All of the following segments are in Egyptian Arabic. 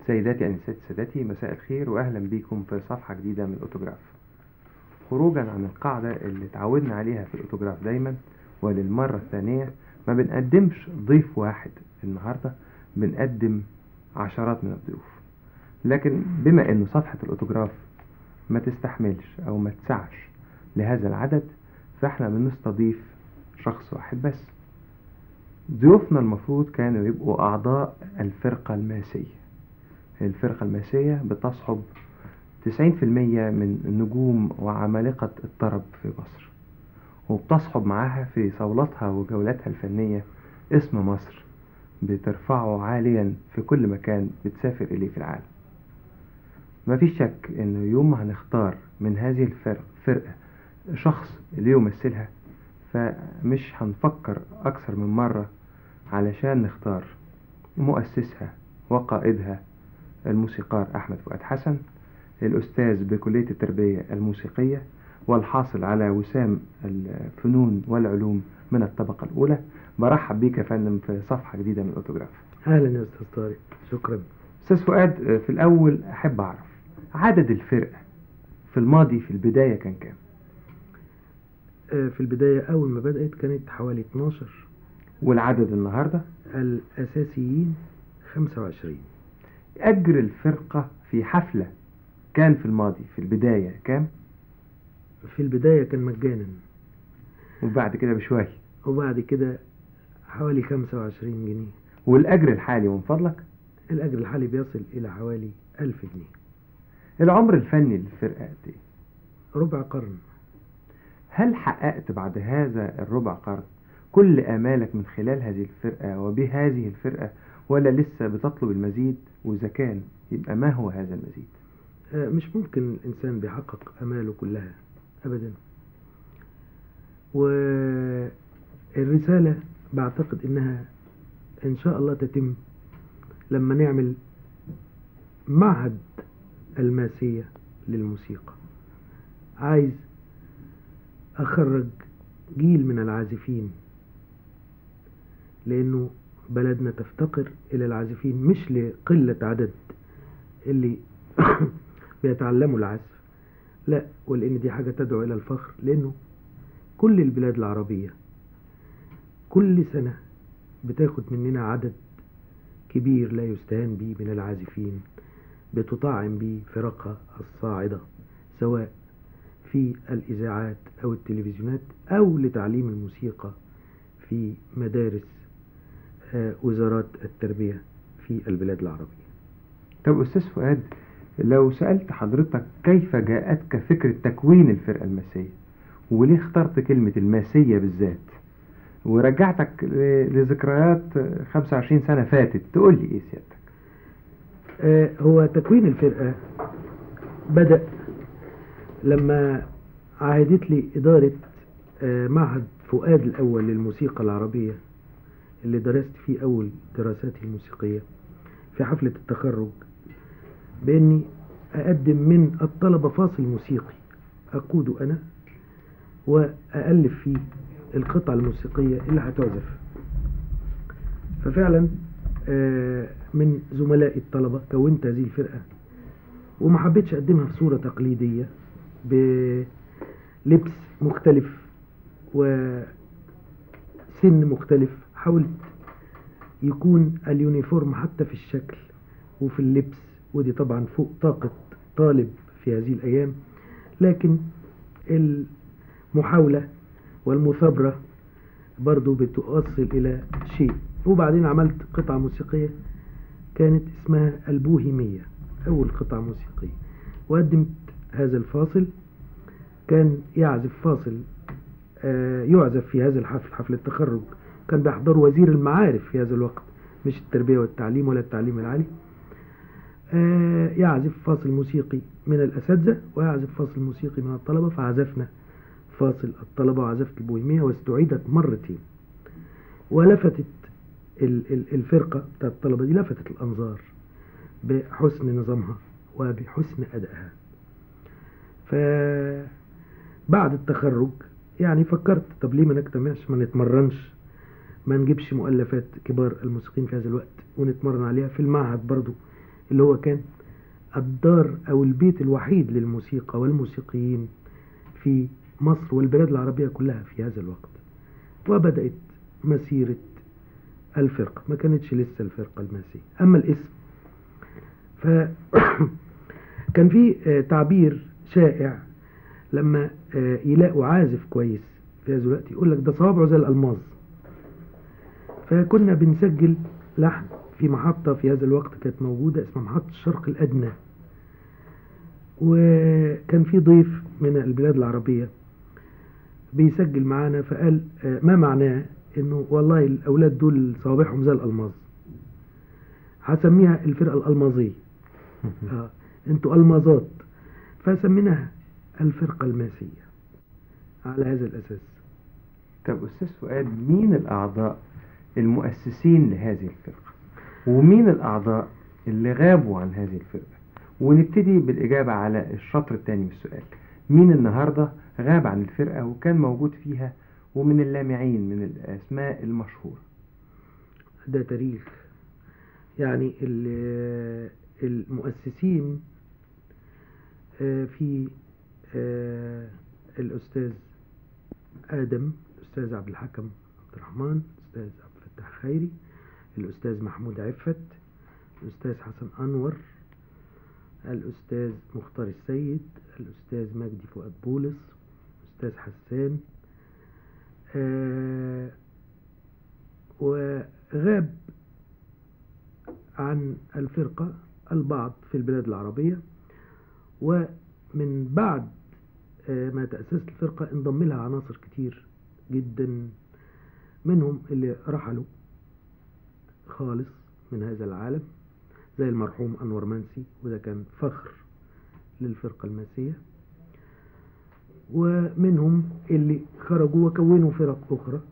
سيداتي أنساتي سادتي مساء الخير وأهلا بيكم في صفحة جديدة من الأوتوجراف خروجا عن القاعدة اللي اتعودنا عليها في الأوتوجراف دايما وللمرة الثانية ما بنقدمش ضيف واحد النهاردة بنقدم عشرات من الضيوف لكن بما أن صفحة الأوتوجراف ما تستحملش أو ما تسعش لهذا العدد فاحنا بنستضيف شخص واحد بس ضيوفنا المفروض كانوا يبقوا أعضاء الفرقة الماسية الفرقة الماسية بتصحب 90% من نجوم وعمالقة الطرب في مصر وبتصحب معاها في صولاتها وجولاتها الفنية اسم مصر بترفعه عاليا في كل مكان بتسافر إليه في العالم مفيش شك إنه يوم ما هنختار من هذه الفرقة شخص اللي يمثلها فمش هنفكر أكثر من مرة علشان نختار مؤسسها وقائدها الموسيقار أحمد فؤاد حسن الأستاذ بكلية التربية الموسيقية والحاصل على وسام الفنون والعلوم من الطبقة الأولى برحب بيك يا فندم في صفحة جديدة من الأوتوجراف أهلا يا أستاذ طارق شكرا أستاذ فؤاد في الأول أحب أعرف عدد الفرقة في الماضي في البداية كان كام؟ في البداية أول ما بدأت كانت حوالي 12 والعدد النهاردة؟ الأساسيين 25 أجر الفرقة في حفلة كان في الماضي في البداية كام؟ في البداية كان مجانا وبعد كده بشوية وبعد كده حوالي 25 جنيه والأجر الحالي من فضلك؟ الأجر الحالي بيصل إلى حوالي 1000 جنيه العمر الفني للفرقة قد إيه؟ ربع قرن هل حققت بعد هذا الربع قرن كل آمالك من خلال هذه الفرقة وبهذه الفرقة ولا لسه بتطلب المزيد وإذا كان يبقى ما هو هذا المزيد مش ممكن الإنسان بيحقق أماله كلها أبدا والرسالة بعتقد إنها إن شاء الله تتم لما نعمل معهد الماسية للموسيقى عايز أخرج جيل من العازفين لأنه بلدنا تفتقر إلى العازفين مش لقلة عدد اللي بيتعلموا العزف لا ولأن دي حاجة تدعو إلى الفخر لأنه كل البلاد العربية كل سنة بتاخد مننا عدد كبير لا يستهان به من العازفين بتطعم به فرقها الصاعدة سواء في الإذاعات أو التلفزيونات أو لتعليم الموسيقى في مدارس وزارات التربية في البلاد العربية طب أستاذ فؤاد لو سألت حضرتك كيف جاءتك فكرة تكوين الفرقة الماسية وليه اخترت كلمة الماسية بالذات ورجعتك لذكريات 25 سنة فاتت تقول لي ايه سيادتك آه هو تكوين الفرقة بدأ لما عهدت لي إدارة آه معهد فؤاد الأول للموسيقى العربية اللي درست فيه أول دراساتي الموسيقية في حفلة التخرج بإني أقدم من الطلبة فاصل موسيقي أقوده أنا وأألف فيه القطع الموسيقية اللي هتعزف ففعلا من زملائي الطلبة كونت هذه الفرقة وما حبيتش أقدمها في صورة تقليدية بلبس مختلف وسن مختلف حاولت يكون اليونيفورم حتى في الشكل وفي اللبس ودي طبعا فوق طاقة طالب في هذه الأيام لكن المحاولة والمثابرة برضو بتوصل إلى شيء وبعدين عملت قطعة موسيقية كانت اسمها البوهيمية أول قطعة موسيقية وقدمت هذا الفاصل كان يعزف فاصل آه يعزف في هذا الحفل حفل التخرج كان بيحضر وزير المعارف في هذا الوقت مش التربية والتعليم ولا التعليم العالي آه يعزف فاصل موسيقي من الأساتذة ويعزف فاصل موسيقي من الطلبة فعزفنا فاصل الطلبة وعزفت البوهيمية واستعيدت مرتين ولفتت الفرقة بتاعت الطلبة دي لفتت الأنظار بحسن نظامها وبحسن أدائها فبعد التخرج يعني فكرت طب ليه ما نجتمعش ما نتمرنش ما نجيبش مؤلفات كبار الموسيقيين في هذا الوقت ونتمرن عليها في المعهد برضو اللي هو كان الدار أو البيت الوحيد للموسيقى والموسيقيين في مصر والبلاد العربية كلها في هذا الوقت وبدأت مسيرة الفرقة ما كانتش لسه الفرقة الماسية أما الاسم فكان في آه، تعبير شائع لما آه، يلاقوا عازف كويس في هذا الوقت يقول لك ده صوابعه زي الألماظ فكنا بنسجل لحن في محطة في هذا الوقت كانت موجودة اسمها محطة الشرق الأدنى وكان في ضيف من البلاد العربية بيسجل معانا فقال آه، ما معناه انه والله الاولاد دول صوابعهم زي الالماظ هسميها الفرقة الالماظية آه. انتوا الماظات فسميناها الفرقة الماسية على هذا الاساس طب أستاذ فؤاد مين الأعضاء المؤسسين لهذه الفرقة ومين الأعضاء اللي غابوا عن هذه الفرقة ونبتدي بالإجابة على الشطر الثاني من السؤال مين النهاردة غاب عن الفرقة وكان موجود فيها ومن اللامعين من الأسماء المشهورة ده تاريخ يعني ال- المؤسسين آه، في آه، الأستاذ آدم الأستاذ عبد الحكم عبد الرحمن الأستاذ عبد الفتاح خيري الأستاذ محمود عفت الأستاذ حسن أنور الأستاذ مختار السيد الأستاذ مجدي فؤاد بولس الأستاذ حسان آه، وغاب عن الفرقة البعض في البلاد العربية ومن بعد آه، ما تأسست الفرقة انضم لها عناصر كتير جدا منهم اللي رحلوا خالص من هذا العالم زي المرحوم أنور منسي وده كان فخر للفرقة الماسية ومنهم اللي خرجوا وكونوا فرق أخرى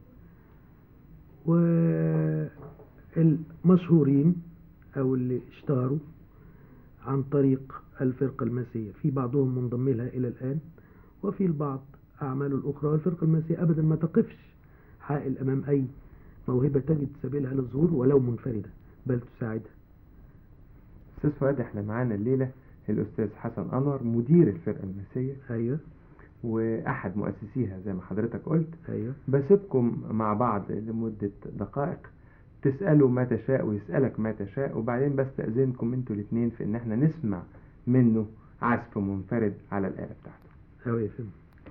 والمشهورين أو اللي اشتهروا عن طريق الفرقة الماسية في بعضهم منضم لها إلى الآن وفي البعض أعماله الأخرى والفرقة الماسية أبدا ما تقفش حائل أمام أي موهبة تجد سبيلها للظهور ولو منفردة بل تساعدها أستاذ فؤاد احنا معانا الليلة الأستاذ حسن أنور مدير الفرقة الماسية أيوه وأحد مؤسسيها زي ما حضرتك قلت أيوه بسيبكم مع بعض لمدة دقائق تسألوا ما تشاء ويسألك ما تشاء وبعدين بستأذنكم انتوا الاتنين في ان احنا نسمع منه عزف منفرد على الآلة بتاعته أيوه يا فندم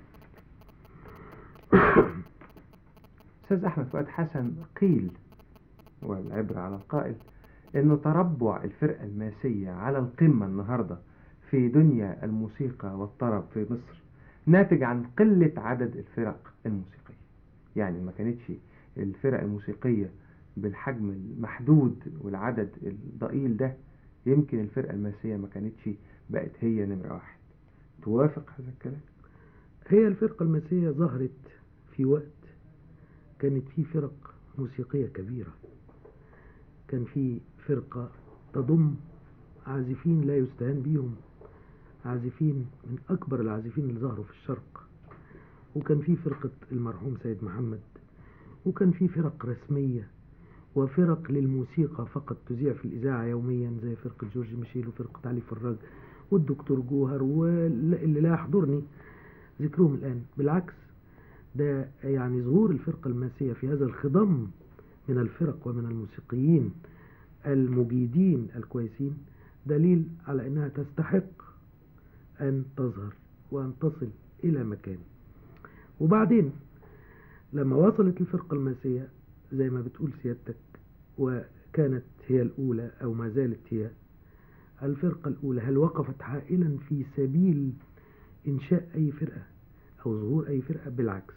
أستاذ أحمد فؤاد حسن قيل والعبرة على القائل إنه تربع الفرقة الماسية على القمة النهاردة في دنيا الموسيقى والطرب في مصر ناتج عن قلة عدد الفرق الموسيقية يعني ما كانتش الفرق الموسيقية بالحجم المحدود والعدد الضئيل ده يمكن الفرقة الماسية ما كانتش بقت هي نمرة واحد توافق هذا الكلام؟ هي الفرقة الماسية ظهرت في وقت كانت في فرق موسيقية كبيرة كان في فرقة تضم عازفين لا يستهان بيهم عازفين من أكبر العازفين اللي ظهروا في الشرق وكان في فرقة المرحوم سيد محمد وكان في فرق رسمية وفرق للموسيقى فقط تذيع في الإذاعة يوميا زي فرقة جورج ميشيل وفرقة علي فراج والدكتور جوهر واللي لا يحضرني ذكرهم الآن بالعكس ده يعني ظهور الفرقة الماسية في هذا الخضم من الفرق ومن الموسيقيين المجيدين الكويسين دليل على أنها تستحق أن تظهر وأن تصل إلى مكان وبعدين لما وصلت الفرقة الماسية زي ما بتقول سيادتك وكانت هي الأولى أو ما زالت هي الفرقة الأولى هل وقفت حائلا في سبيل إنشاء أي فرقة أو ظهور أي فرقة بالعكس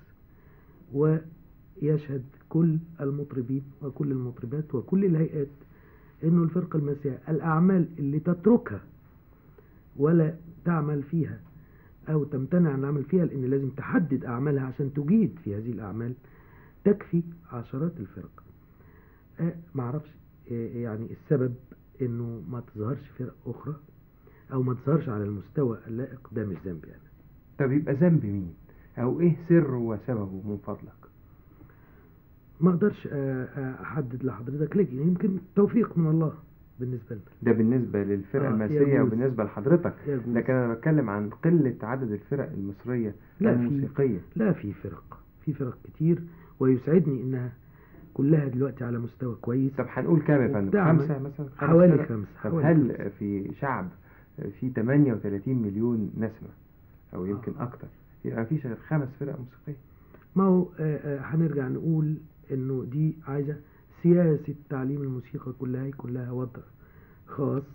ويشهد كل المطربين وكل المطربات وكل الهيئات إنه الفرقة الماسية الأعمال اللي تتركها ولا تعمل فيها أو تمتنع عن العمل فيها لأن لازم تحدد أعمالها عشان تجيد في هذه الأعمال تكفي عشرات الفرق أه معرفش آه، يعني السبب إنه ما تظهرش فرق أخرى أو ما تظهرش على المستوى اللائق ده مش ذنبي أنا طب يبقى ذنب مين؟ أو إيه سره وسببه من فضلك؟ ما اقدرش آه، آه، احدد لحضرتك لكن يمكن توفيق من الله بالنسبة لنا ده بالنسبة للفرق آه، الماسية يجوز. وبالنسبة لحضرتك يجوز. لكن أنا بتكلم عن قلة عدد الفرق المصرية لا، في- الموسيقية لا في فرق في فرق كتير ويسعدني انها كلها دلوقتي على مستوى كويس طب هنقول كام يا فندم وبتعمل خمسة مثلا خمس حوالي فرق؟ خمسة طب حوالي هل خمسة. في شعب في 38 مليون نسمة أو يمكن آه. أكتر يبقى مفيش غير خمس فرق موسيقية ما هو آه، آه، هنرجع نقول انه دي عايزة سياسة تعليم الموسيقى كلها يكون لها وضع خاص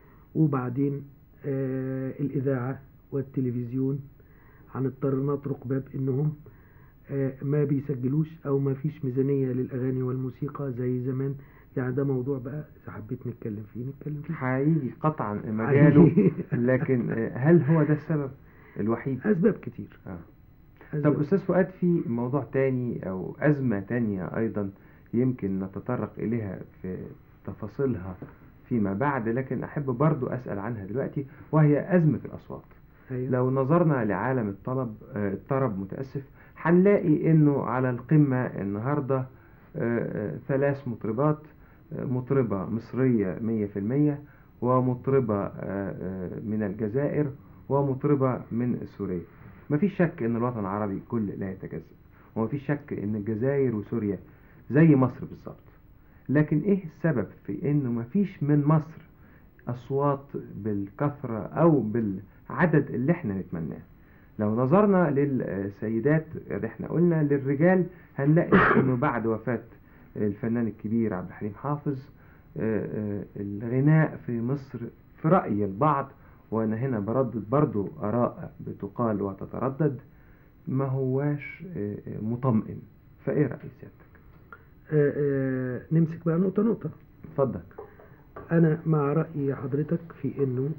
وبعدين آه، الإذاعة والتلفزيون هنضطر نطرق باب انهم آه، ما بيسجلوش او ما فيش ميزانية للأغاني والموسيقى زي زمان يعني ده موضوع بقى إذا حبيت نتكلم فيه نتكلم فيه هيجي قطعا مجاله حقيقي. لكن آه، هل هو ده السبب الوحيد؟ أسباب كتير آه. أسباب طب أستاذ فؤاد في موضوع تاني أو أزمة تانية أيضا يمكن نتطرق إليها في تفاصيلها فيما بعد لكن أحب برضو أسأل عنها دلوقتي وهي أزمة الأصوات أيوة. لو نظرنا لعالم الطلب آه، الطرب متأسف هنلاقي إنه على القمة النهاردة آه، آه، ثلاث مطربات آه، مطربة مصرية مية في المية ومطربة آه، آه، من الجزائر ومطربة من سوريا مفيش شك ان الوطن العربي كل لا يتجزأ ومفيش شك ان الجزائر وسوريا زي مصر بالظبط لكن ايه السبب في انه مفيش من مصر اصوات بالكثرة او بالعدد اللي احنا نتمناه لو نظرنا للسيدات اللي احنا قلنا للرجال هنلاقي انه بعد وفاة الفنان الكبير عبد الحليم حافظ آه، آه، الغناء في مصر في رأي البعض وانا هنا بردد برضو اراء بتقال وتتردد ما هواش آه، آه، مطمئن فايه رأي سيادتك آه، آه، نمسك بقى نقطة نقطة اتفضل أنا مع رأي حضرتك في إنه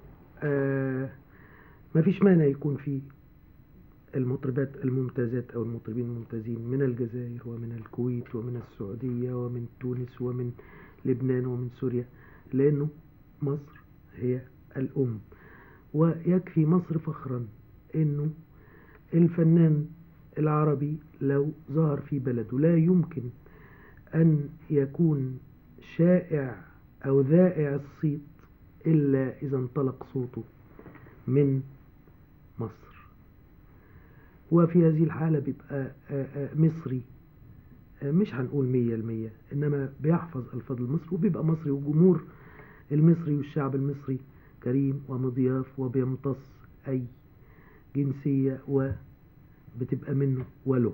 آه مفيش مانع يكون في المطربات الممتازات أو المطربين الممتازين من الجزائر ومن الكويت ومن السعودية ومن تونس ومن لبنان ومن سوريا لأنه مصر هي الأم ويكفي مصر فخرا إنه الفنان العربي لو ظهر في بلده لا يمكن أن يكون شائع أو ذائع الصيت إلا إذا انطلق صوته من مصر وفي هذه الحالة بيبقى آه، آه، مصري آه، مش هنقول مية المية إنما بيحفظ ألفاظ المصري وبيبقى مصري والجمهور المصري والشعب المصري كريم ومضياف وبيمتص أي جنسية وبتبقى منه وله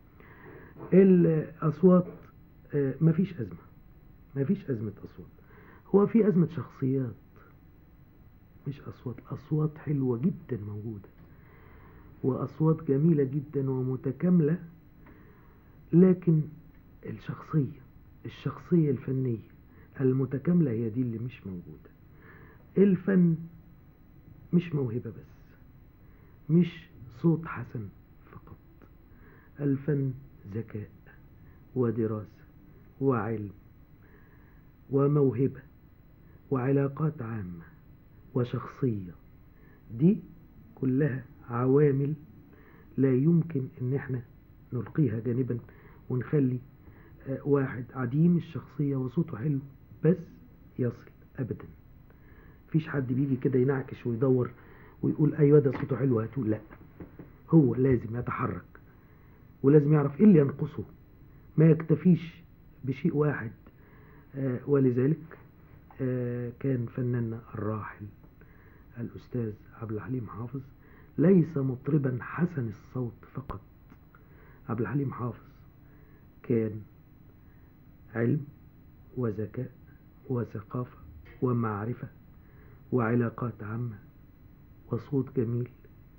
الأصوات آه، مفيش أزمة مفيش أزمة أصوات هو في أزمة شخصيات مش أصوات أصوات حلوة جدا موجودة وأصوات جميلة جدا ومتكاملة لكن الشخصية الشخصية الفنية المتكاملة هي دي اللي مش موجودة الفن مش موهبة بس مش صوت حسن فقط الفن ذكاء ودراسة وعلم وموهبة وعلاقات عامة وشخصية دي كلها عوامل لا يمكن ان احنا نلقيها جانبا ونخلي آه، واحد عديم الشخصية وصوته حلو بس يصل ابدا مفيش حد بيجي كده ينعكش ويدور ويقول ايوه ده صوته حلو هاتوه لا هو لازم يتحرك ولازم يعرف ايه اللي ينقصه ما يكتفيش بشيء واحد آه، ولذلك آه، كان فناننا الراحل الأستاذ عبد الحليم حافظ ليس مطربا حسن الصوت فقط عبد الحليم حافظ كان علم وذكاء وثقافة ومعرفة وعلاقات عامة وصوت جميل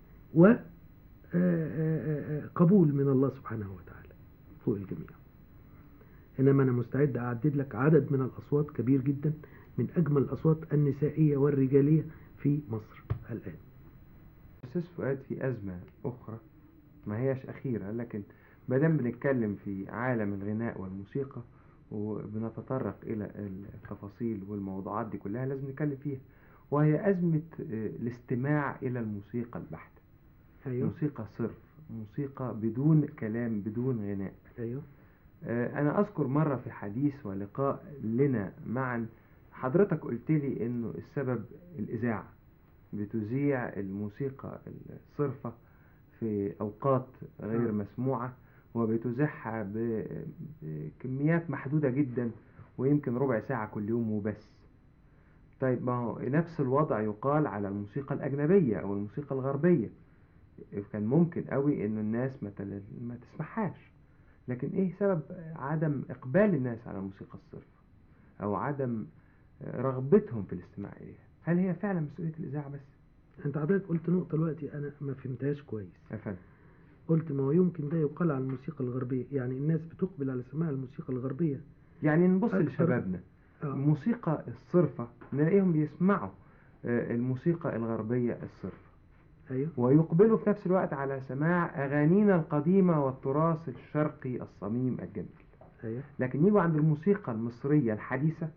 وقبول من الله سبحانه وتعالى فوق الجميع إنما أنا مستعد أعدد لك عدد من الأصوات كبير جدا من أجمل الأصوات النسائية والرجالية في مصر الآن أستاذ فؤاد في أزمة أخرى ما هياش أخيرة لكن مادام بنتكلم في عالم الغناء والموسيقى وبنتطرق إلى التفاصيل والموضوعات دي كلها لازم نتكلم فيها وهي أزمة آه، الاستماع إلى الموسيقى البحتة أيوه موسيقى صرف موسيقى بدون كلام بدون غناء أيوه آه، أنا أذكر مرة في حديث ولقاء لنا معا حضرتك قلت لي انه السبب الاذاعه بتذيع الموسيقى الصرفه في اوقات غير آه. مسموعه وبتذيعها ب- بكميات محدوده جدا ويمكن ربع ساعه كل يوم وبس طيب ما هو نفس الوضع يقال على الموسيقى الاجنبيه او الموسيقى الغربيه كان ممكن قوي انه الناس ما, تل... ما تسمعهاش لكن ايه سبب عدم اقبال الناس على الموسيقى الصرفة او عدم رغبتهم في الاستماع اليها هل هي فعلا مسؤولية الاذاعة بس انت حضرتك قلت نقطة دلوقتي انا ما فهمتهاش كويس يا فندم قلت ما هو يمكن ده يقال على الموسيقى الغربية يعني الناس بتقبل على سماع الموسيقى الغربية يعني نبص أكثر. لشبابنا آه. الموسيقى الصرفة نلاقيهم بيسمعوا آه، الموسيقى الغربية الصرفة ايوه ويقبلوا في نفس الوقت على سماع أغانينا القديمة والتراث الشرقي الصميم الجميل ايوه لكن يجوا عند الموسيقى المصرية الحديثة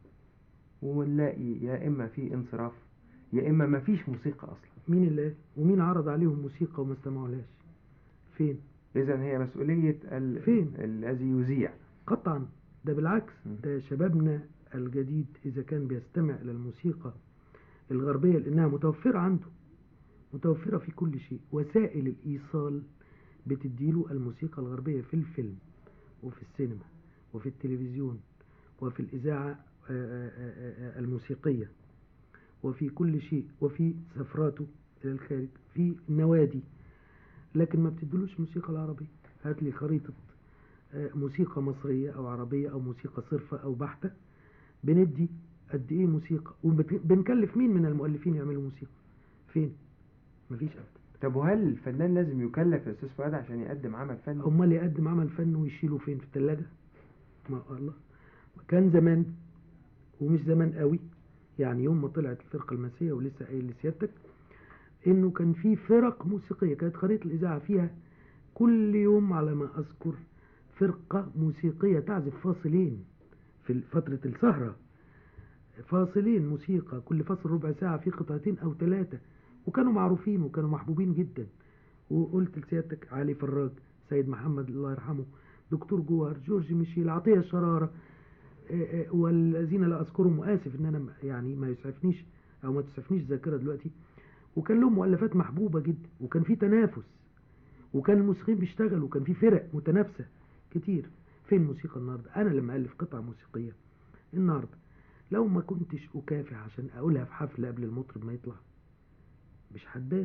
ونلاقي يا إما في انصراف يا إما ما فيش موسيقى أصلا مين اللي قال؟ ومين عرض عليهم موسيقى وما استمعولهاش فين إذا هي مسؤولية ال... فين؟ الذي يذيع قطعا ده بالعكس م. ده شبابنا الجديد إذا كان بيستمع إلى الموسيقى الغربية لأنها متوفرة عنده متوفرة في كل شيء وسائل الإيصال بتديله الموسيقى الغربية في الفيلم وفي السينما وفي التلفزيون وفي الإذاعة آه، آه، آه، آه، الموسيقية وفي كل شيء وفي سفراته إلى الخارج في النوادي لكن ما بتدلوش موسيقى العربية هات لي خريطة آه، موسيقى مصرية أو عربية أو موسيقى صرفة أو بحتة بندي قد إيه موسيقى وبنكلف مين من المؤلفين يعملوا موسيقى فين مفيش أبدا طب وهل الفنان لازم يكلف يا أستاذ فؤاد عشان يقدم عمل فني؟ امال يقدم عمل فن ويشيله فين في الثلاجه ما الله كان زمان ومش زمان قوي يعني يوم ما طلعت الفرقه المسيحيه ولسه قايل لسيادتك انه كان في فرق موسيقيه كانت خريطه الاذاعه فيها كل يوم على ما اذكر فرقه موسيقيه تعزف فاصلين في فتره السهره فاصلين موسيقى كل فصل ربع ساعه في قطعتين او ثلاثه وكانوا معروفين وكانوا محبوبين جدا وقلت لسيادتك علي فراج سيد محمد الله يرحمه دكتور جوهر جورج ميشيل عطية الشرارة آه، آه، والذين لا أذكرهم وآسف إن أنا م- يعني ما يسعفنيش أو ما تسعفنيش الذاكرة دلوقتي وكان لهم مؤلفات محبوبة جدا وكان في تنافس وكان الموسيقيين بيشتغلوا وكان في فرق متنافسة كتير فين الموسيقى النهاردة أنا لما ألف قطعة موسيقية النهاردة لو ما كنتش أكافح عشان أقولها في حفلة قبل المطرب ما يطلع مش هتبان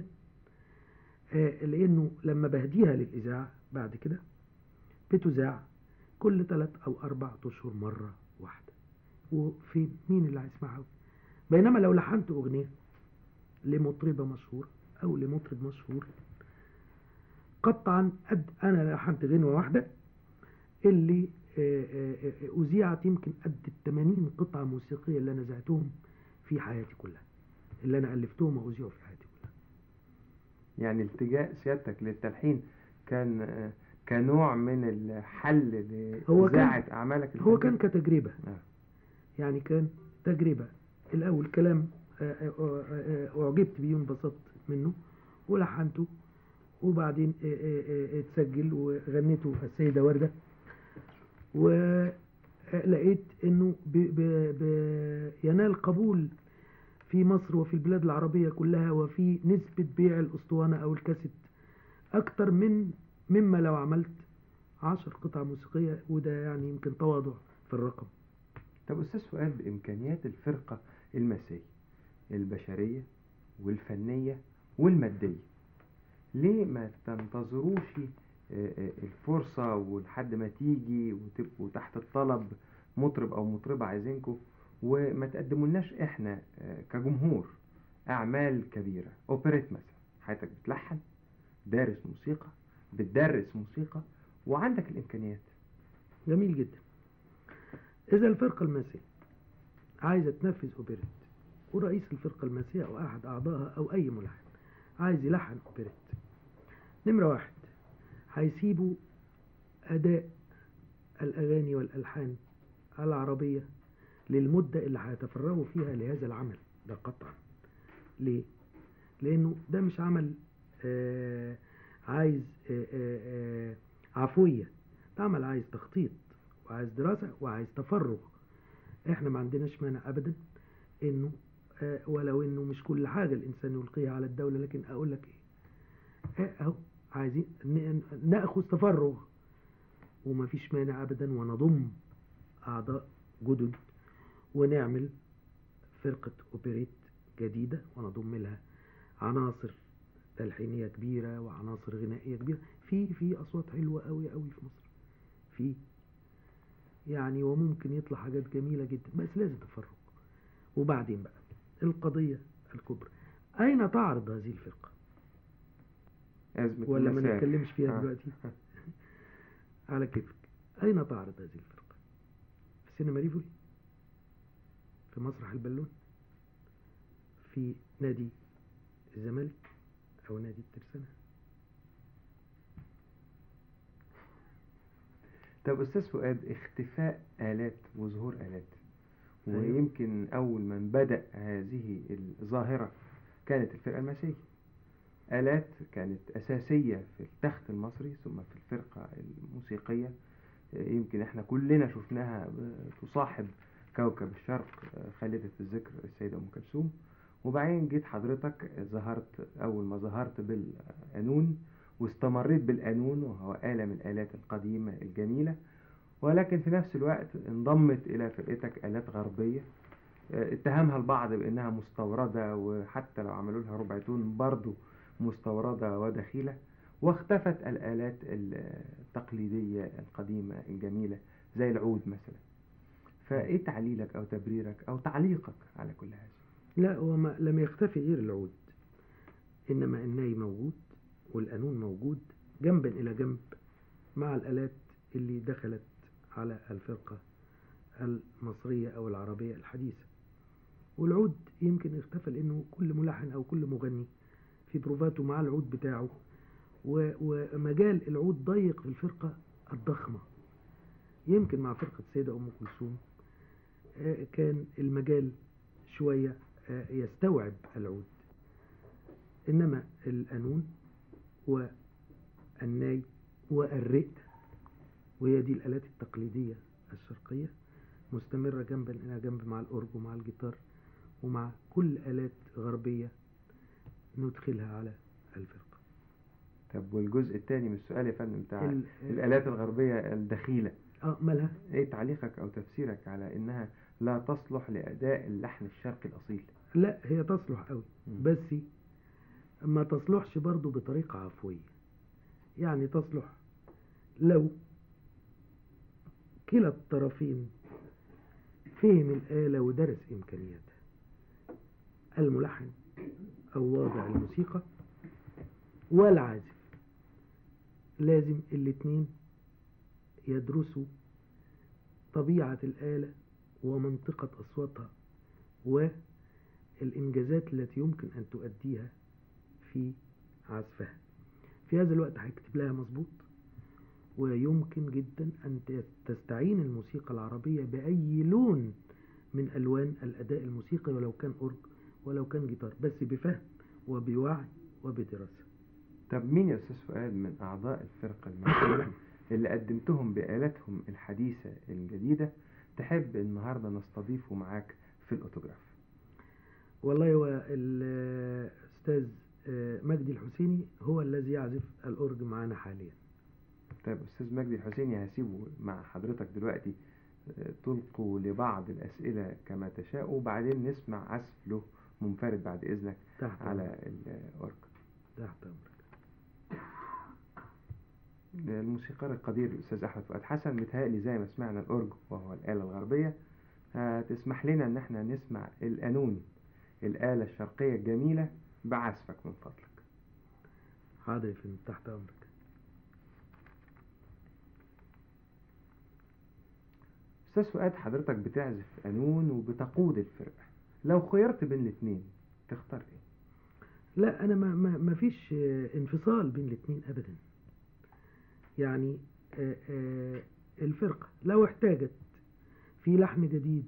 آه، لانه لما بهديها للاذاعه بعد كده بتذاع كل ثلاث او اربع اشهر مره واحده وفين مين اللي هيسمعها بينما لو لحنت اغنيه لمطربه مشهوره او لمطرب مشهور قطعا قد انا لحنت غنوه واحده اللي آه، آه، آه، اذيعت يمكن قد ال 80 قطعه موسيقيه اللي انا ذعتهم في حياتي كلها اللي انا الفتهم واذيعوا في حياتي كلها يعني التجاء سيادتك للتلحين كان آه، كنوع من الحل هو كان- لإذاعة أعمالك هو الفنية؟ كان كتجربة آه. يعني كان تجربة الأول كلام آه، آه، آه، أعجبت بيه وانبسطت منه ولحنته وبعدين آه، آه، آه، اتسجل وغنيته السيدة وردة ولقيت انه بي- بي- بي- ينال قبول في مصر وفي البلاد العربية كلها وفي نسبة بيع الأسطوانة أو الكاسيت أكتر من مما لو عملت عشر قطع موسيقية وده يعني يمكن تواضع في الرقم طب أستاذ فؤاد بإمكانيات الفرقة المسية البشرية والفنية والمادية ليه ما تنتظروش آه، آه، الفرصة ولحد ما تيجي وتبقوا تحت الطلب مطرب أو مطربة عايزينكم وما تقدمولناش إحنا آه، كجمهور أعمال كبيرة أوبريت مثلا حياتك بتلحن دارس موسيقى بتدرس موسيقى وعندك الإمكانيات جميل جدا إذا الفرقة الماسية عايزة تنفذ أوبريت ورئيس الفرقة الماسية أو أحد أعضائها أو أي ملحن عايز يلحن أوبريت نمرة واحد هيسيبوا أداء الأغاني والألحان العربية للمدة اللي هيتفرغوا فيها لهذا العمل ده قطعا ليه؟ لأنه ده مش عمل آه عايز آه آه آه عفوية ده عمل عايز تخطيط وعايز دراسة وعايز تفرغ احنا ما عندناش مانع ابدا انه آه، ولو انه مش كل حاجة الانسان يلقيها على الدولة لكن اقول لك ايه آه، اهو عايزين ن- ناخذ تفرغ وما فيش مانع ابدا ونضم اعضاء جدد ونعمل فرقة اوبريت جديدة ونضم لها عناصر تلحينية كبيرة وعناصر غنائية كبيرة في في اصوات حلوة قوي قوي في مصر في يعني وممكن يطلع حاجات جميلة جدا بس لازم تفرق وبعدين بقى القضية الكبرى أين تعرض هذه الفرقة أزمة ولا ما المسائل. نتكلمش فيها آه. دلوقتي على كيفك أين تعرض هذه الفرقة في سينما ريفولي في مسرح البالون في نادي الزمالك أو نادي الترسانة طب أستاذ فؤاد اختفاء آلات وظهور آلات أيوة. ويمكن أول من بدأ هذه الظاهرة كانت الفرقة المسيحية آلات كانت أساسية في التخت المصري ثم في الفرقة الموسيقية يمكن احنا كلنا شفناها تصاحب كوكب الشرق خالدة الذكر السيدة أم كلثوم وبعدين جيت حضرتك ظهرت أول ما ظهرت بالقانون واستمريت بالقانون وهو آلة من الآلات القديمة الجميلة ولكن في نفس الوقت انضمت إلى فرقتك آلات غربية اه، اتهمها البعض بأنها مستوردة وحتى لو عملوا لها ربع تون برضو مستوردة ودخيلة واختفت الآلات التقليدية القديمة الجميلة زي العود مثلا فإيه تعليلك أو تبريرك أو تعليقك على كل هذا لا هو ما لم يختفي غير العود إنما الناي موجود والقانون موجود جنبا إلى جنب مع الآلات اللي دخلت على الفرقة المصرية أو العربية الحديثة والعود يمكن اختفى لأنه كل ملحن أو كل مغني في بروفاته مع العود بتاعه و- ومجال العود ضيق في الفرقة الضخمة يمكن مع فرقة السيدة أم كلثوم آه، كان المجال شوية آه، يستوعب العود إنما القانون والناي والرق وهي دي الآلات التقليدية الشرقية مستمرة جنبا إلى جنب مع الأورج ومع الجيتار ومع كل آلات غربية ندخلها على الفرقة طب والجزء الثاني من السؤال يا فندم بتاع ال- الآلات الغربية الدخيلة اه مالها ايه تعليقك او تفسيرك على انها لا تصلح لاداء اللحن الشرقي الاصيل لا هي تصلح قوي مم. بس ما تصلحش برضو بطريقة عفوية يعني تصلح لو كلا الطرفين فهم الآلة ودرس إمكانياتها الملحن أو واضع الموسيقى والعازف لازم الاتنين يدرسوا طبيعة الآلة ومنطقة أصواتها والإنجازات التي يمكن أن تؤديها في عزفها في هذا الوقت هيكتب لها مظبوط ويمكن جدا أن تستعين الموسيقى العربية بأي لون من ألوان الأداء الموسيقي ولو كان أورج ولو كان جيتار بس بفهم وبوعي وبدراسة طب مين يا استاذ فؤاد من اعضاء الفرقة المصرية اللي قدمتهم بآلاتهم الحديثة الجديدة تحب النهاردة نستضيفه معاك في الاوتوجراف والله هو الأستاذ مجدي الحسيني هو الذي يعزف الأورج معنا حاليا طيب استاذ مجدي الحسيني هسيبه مع حضرتك دلوقتي آه، تلقوا لبعض الاسئلة كما تشاء وبعدين نسمع عزف له منفرد بعد اذنك تحت على أمرك. الاورج تحت أمرك الموسيقار القدير الأستاذ أحمد فؤاد حسن متهيألي زي ما سمعنا الأورج وهو الآلة الغربية هتسمح لنا إن احنا نسمع القانون الآلة الشرقية الجميلة بعزفك من فضلك حاضر يا فندم تحت أمرك أستاذ فؤاد حضرتك بتعزف قانون وبتقود الفرقة لو خيرت بين الاتنين تختار ايه؟ لا أنا ما, ما, ما فيش آه، انفصال بين الاتنين أبدا يعني آه، آه، الفرقة لو احتاجت في لحن جديد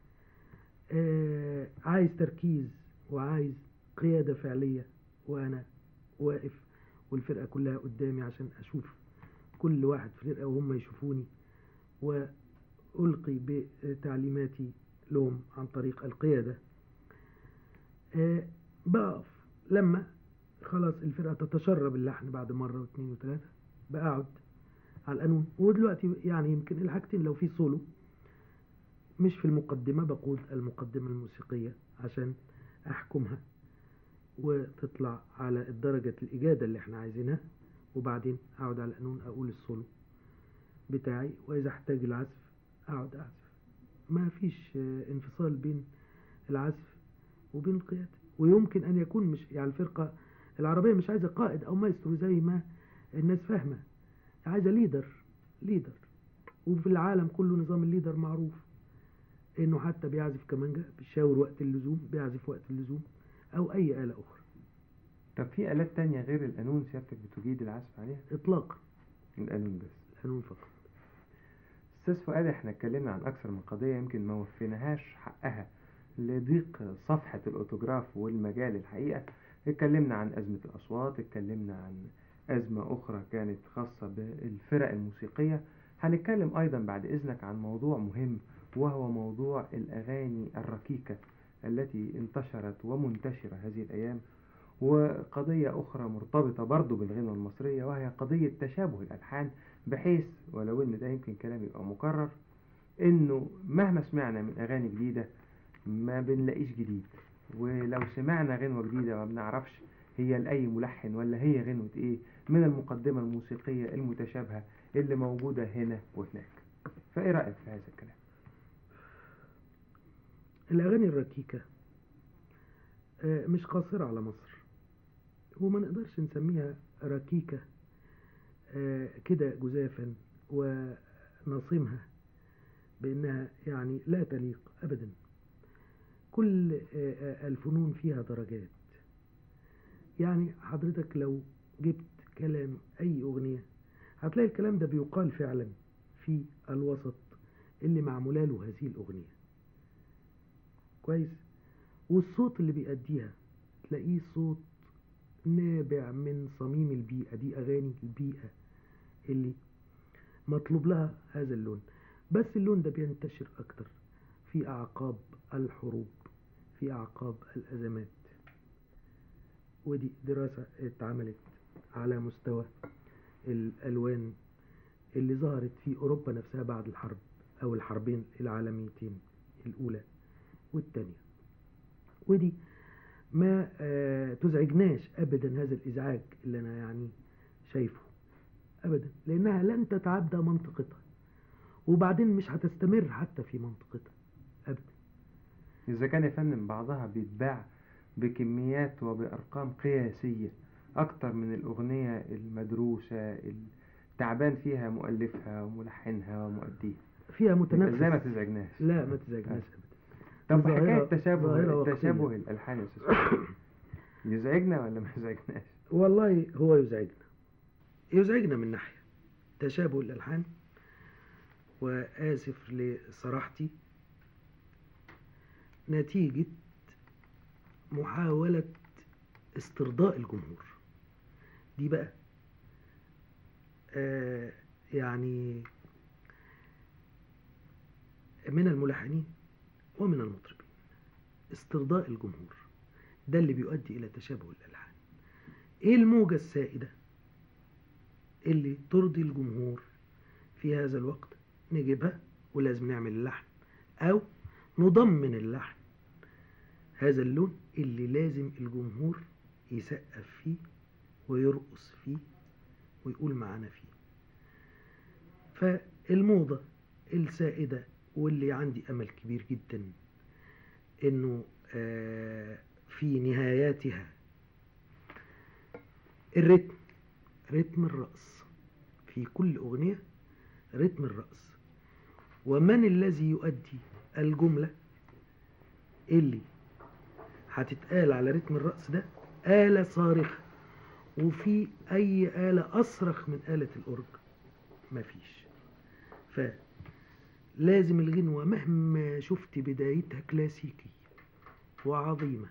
آه، عايز تركيز وعايز قيادة فعلية وأنا واقف والفرقة كلها قدامي عشان أشوف كل واحد في الفرقة وهم يشوفوني وألقي بتعليماتي لهم عن طريق القيادة آه، بقف لما خلاص الفرقة تتشرب اللحن بعد مرة واثنين وثلاثة بقعد على القانون ودلوقتي يعني يمكن الحاجتين لو في سولو مش في المقدمة بقود المقدمة الموسيقية عشان أحكمها وتطلع على درجة الإجادة اللي احنا عايزينها وبعدين أقعد على القانون أقول السولو بتاعي وإذا احتاج العزف أقعد أعزف ما فيش آه، انفصال بين العزف وبين القيادة ويمكن أن يكون مش يعني الفرقة العربية مش عايزة قائد أو مايسترو زي ما الناس فاهمة عايزة ليدر ليدر وفي العالم كله نظام الليدر معروف انه حتى بيعزف كمانجا بيشاور وقت اللزوم بيعزف وقت اللزوم او اي آلة اخرى طب في آلات تانية غير القانون سيادتك بتجيد العزف عليها؟ اطلاقا القانون بس القانون فقط أستاذ فؤاد احنا اتكلمنا عن أكثر من قضية يمكن ما وفيناهاش حقها لضيق صفحة الأوتوجراف والمجال الحقيقة اتكلمنا عن أزمة الأصوات اتكلمنا عن أزمة أخرى كانت خاصة بالفرق الموسيقية هنتكلم أيضا بعد إذنك عن موضوع مهم وهو موضوع الأغاني الركيكة التي انتشرت ومنتشرة هذه الأيام وقضية أخرى مرتبطة برضو بالغنوة المصرية وهي قضية تشابه الألحان بحيث ولو إن ده يمكن كلام يبقى مكرر إنه مهما سمعنا من أغاني جديدة ما بنلاقيش جديد ولو سمعنا غنوة جديدة ما بنعرفش هي لأي ملحن ولا هي غنوة إيه من المقدمة الموسيقية المتشابهة اللي موجودة هنا وهناك فإيه رأيك في هذا الكلام؟ الأغاني الركيكة آه، مش قاصرة على مصر وما نقدرش نسميها ركيكة آه، كده جزافا ونصمها بأنها يعني لا تليق أبدا كل آه، آه، الفنون فيها درجات يعني حضرتك لو جبت كلام أي أغنية هتلاقي الكلام ده بيقال فعلا في الوسط اللي معموله له هذه الأغنية كويس والصوت اللي بيأديها تلاقيه صوت نابع من صميم البيئة دي أغاني البيئة اللي مطلوب لها هذا اللون بس اللون ده بينتشر أكتر في أعقاب الحروب في أعقاب الأزمات ودي دراسة اتعملت على مستوى الألوان اللي ظهرت في أوروبا نفسها بعد الحرب أو الحربين العالميتين الأولى والتانية ودي ما آه، تزعجناش أبدا هذا الإزعاج اللي أنا يعني شايفه أبدا لأنها لن تتعدى منطقتها وبعدين مش هتستمر حتى في منطقتها أبدا إذا كان يا فندم بعضها بيتباع بكميات وبأرقام قياسية أكتر من الأغنية المدروسة التعبان فيها مؤلفها وملحنها ومؤديها فيها يبقى متنفس ازاي ما تزعجناش لا ما تزعجناش أبدا طب ظاهرة- حكاية ظاهرة تشابه وقتية. تشابه الألحان يا أستاذ فؤاد، يزعجنا ولا ما يزعجناش؟ والله هو يزعجنا يزعجنا من ناحية تشابه الألحان وآسف لصراحتي نتيجة محاولة استرضاء الجمهور دي بقى آه يعني من الملحنين ومن المطربين استرضاء الجمهور ده اللي بيؤدي إلى تشابه الألحان ايه الموجة السائدة اللي ترضي الجمهور في هذا الوقت نجيبها ولازم نعمل اللحن او نضمن اللحن هذا اللون اللي لازم الجمهور يسقف فيه ويرقص فيه ويقول معانا فيه فالموضة السائدة واللي عندي أمل كبير جدا إنه آه، في نهاياتها الريتم رتم الرأس في كل أغنية رتم الرأس ومن الذي يؤدي الجملة اللي هتتقال على رتم الرأس ده آلة صارخة وفي أي آلة أصرخ من آلة الأورج مفيش فلازم الغنوة مهما شفت بدايتها كلاسيكية وعظيمة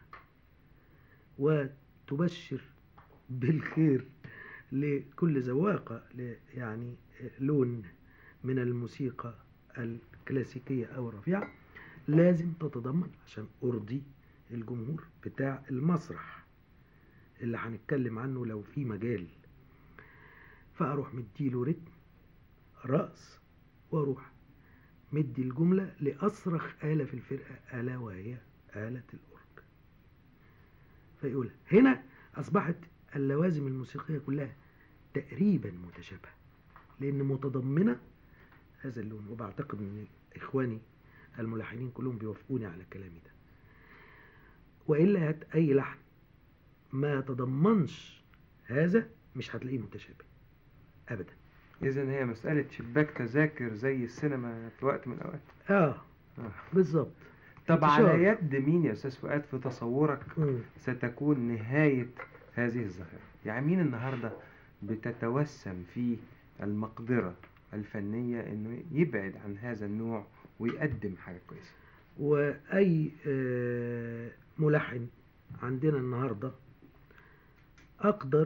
وتبشر بالخير لكل ذواقة ل- يعني لون من الموسيقى الكلاسيكية أو الرفيعة لازم تتضمن عشان ارضي الجمهور بتاع المسرح اللي هنتكلم عنه لو في مجال فاروح مديله رتم رأس واروح مدي الجملة لأصرخ آلة في الفرقة ألا وهي آلة الأورج فيقول هنا أصبحت اللوازم الموسيقية كلها تقريبا متشابهة لأن متضمنة هذا اللون وبعتقد أن إخواني الملحنين كلهم بيوافقوني على كلامي ده وإلا هات أي لحن ما يتضمنش هذا مش هتلاقيه متشابه أبدا إذا هي مسألة شباك تذاكر زي السينما في وقت من الأوقات آه آه. بالظبط طب انتشار. على يد مين يا أستاذ فؤاد في تصورك مم. ستكون نهاية هذه الظاهرة يعني مين النهاردة بتتوسم فيه المقدرة الفنية انه يبعد عن هذا النوع ويقدم حاجة كويسة وأي آه، ملحن عندنا النهاردة أقدر